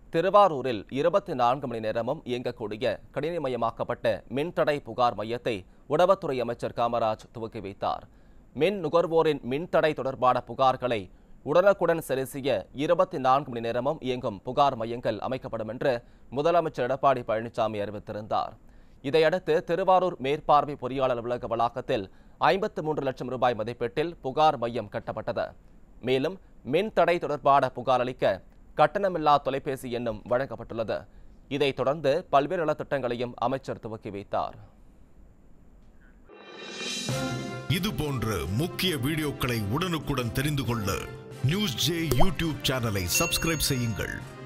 திருவாரூரில் இருபத்தி நான்கு மணி நேரமும் இயங்கக்கூடிய கணினிமயமாக்கப்பட்ட மின்தடை புகார் மையத்தை உணவுத்துறை அமைச்சர் காமராஜ் துவக்கி வைத்தார் மின் நுகர்வோரின் மின்தடை தொடர்பான புகார்களை உடனுக்குடன் சரி செய்ய இருபத்தி நான்கு மணி நேரமும் இயங்கும் புகார் மையங்கள் அமைக்கப்படும் என்று முதலமைச்சர் எடப்பாடி பழனிசாமி அறிவித்திருந்தார் இதையடுத்து திருவாரூர் மேற்பார்வை பொறியாளர் அலுவலக வளாகத்தில் ஐம்பத்து மூன்று லட்சம் ரூபாய் மதிப்பீட்டில் புகார் மையம் கட்டப்பட்டது மேலும் மின் தடை தொடர்பான புகார் அளிக்க கட்டணமில்லா தொலைபேசி எண்ணும் வழங்கப்பட்டுள்ளது இதைத் தொடர்ந்து பல்வேறு நலத்திட்டங்களையும் அமைச்சர் துவக்கி வைத்தார் இது போன்ற முக்கிய வீடியோக்களை உடனுக்குடன் தெரிந்து கொள்ள நியூஸ் ஜே யூடியூப் சேனலை சப்ஸ்கிரைப் செய்யுங்கள்